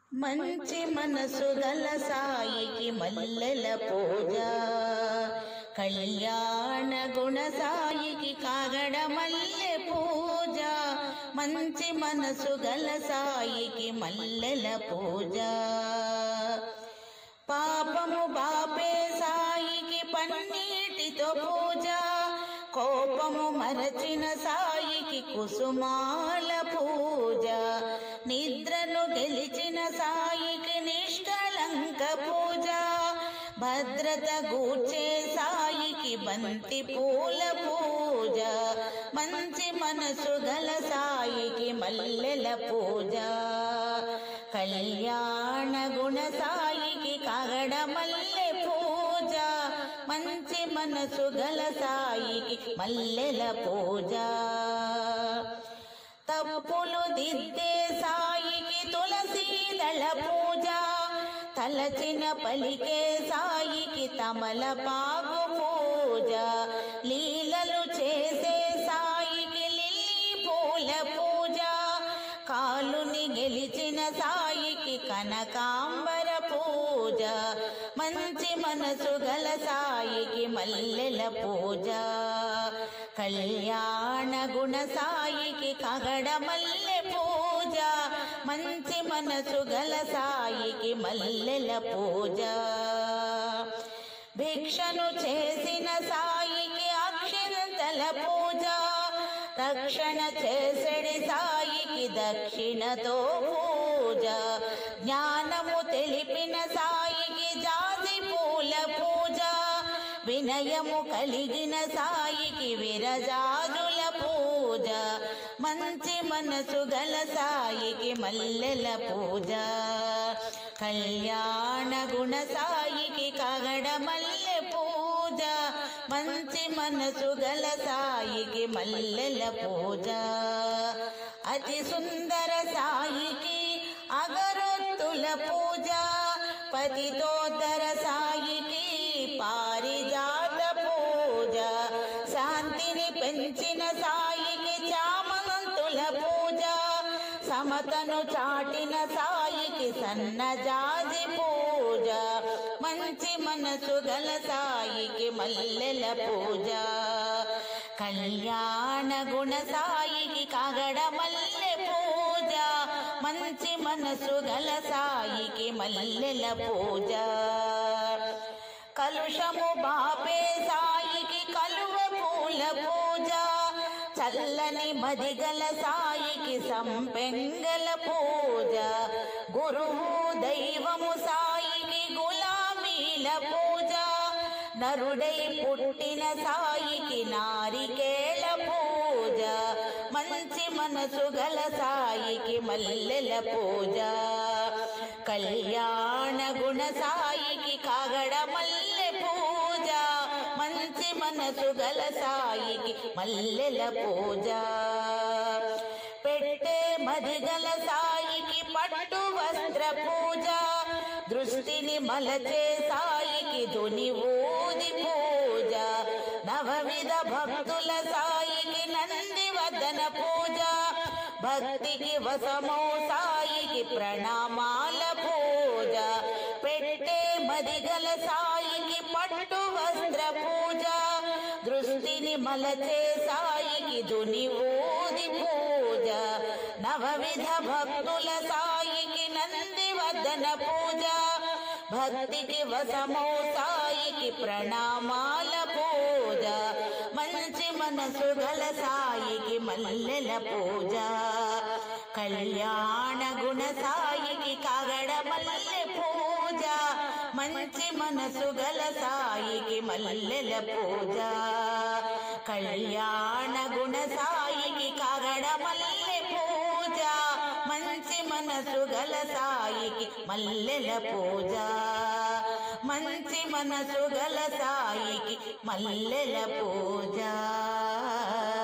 మంచి మనసు గల సాయికి మల్లెల పూజ కళ్యాణ గుణ సాయికి కాగడ మల్లె పూజ మంచి మనసు గల సాయికి మల్లెల పూజ పాపము బాపే సాయికి పన్నీటితో పూజ కోపము మరచిన సాయికి కుసుమాల పూజ నిద్రను గెలిచిన సాయికి నిష్కళంక పూజ భద్రత గూర్చే సాయికి బంతి పూల పూజ మంచి మనసు గల సాయికి మల్లెల పూజ కళ్యాణ గుణ సాయికి కగడ మల్లె పూజ మంచి మనసు గల సాయికి మల్లెల పూజ తప్పులు దిద్దే సాయికి తులసి దళ పూజ తలచిన పలికే సాయికి తమలపాకు పూజ లీలలు చేసే సాయికి లిల్లీ పూల పూజ కాలుని గెలిచిన సాయికి కనకాంబర పూజ మంచి మనసు గల సాయికి మల్లెల పూజ కళ్యాణ గుణ సాయికి కగడ మల్లె పూజ మంచి మనసు గల సాయికి మల్లెల పూజ భిక్షను చేసిన సాయికి అక్షింతల పూజ రక్షణ చేసడి సాయికి దక్షిణతో పూజ జ్ఞానము తెలిపిన సాయికి జాతి పూల పూజ వినయము కలిగిన సాయికి విరజాజుల పూజ మంచి మనసు గల సాయికి మల్లెల పూజ కళ్యాణ గుణ సాయికి కగడ మల్లె పూజ మంచి మనసు గల సాయికి మల్లెల పూజ అతి సుందర సాయికి అగరొత్తుల పూజ పతితోత్తర సాయికి పారిజాత పూజ శాంతిని పెంచిన సాయికి చామంతుల పూజ సమతను చాటిన సాయికి సన్నజాజి పూజ మంచి మనసు గల సాయికి మల్లెల పూజ కళ్యాణ గుణ సాయికి కగడ మల్లె పూజ మంచి మనసు గల సాయికి మల్లెల పూజ కలుషము బాపే సాయికి కలువ పూల పూజ చల్లని మదిగల సాయికి సంపెంగల పూజ గురువు దైవము సాయికి గులాబీల పూజ నరుడై పుట్టిన సాయికి నారికేళ పూజ మంచి మనసు గల సాయికి మల్లెల పూజ కళ్యాణ గుణ సాయికి కాగడ మల్లె పూజ మంచి మనసు గల సాయికి మల్లెల పూజ పెట్టే మదిగల సాయికి పట్టు వస్త్ర పూజ దృష్టిని మలచే సాయికి ధుని ఊది పూజ నవవిధ భక్తుల సాయికి నంది వదన పూజ భక్తికి వసమో సాయికి ప్రణామాల పూజ పెట్టే మదిగల సాయికి పట్టు వస్త్ర పూజ దృష్టిని మలచే సాయికి ధుని ఊది పూజ నవవిధ భక్తుల సాయికి నంది వదన పూజ భక్తికి వసమో సాయికి ప్రణామాల పూజ మంచి మనసు గల సాయికి మల్లెల పూజ కళ్యాణ గుణ సాయికి కగడ మల్లె పూజ మంచి మనసు గల సాయికి మల్లెల పూజ కళ్యాణ గుణ సాయికి కగడ మల్లె పూజ మంచి మనసు గల సాయికి మల్లెల పూజ మంచి మనసు గల సాయికి మల్లెల పూజ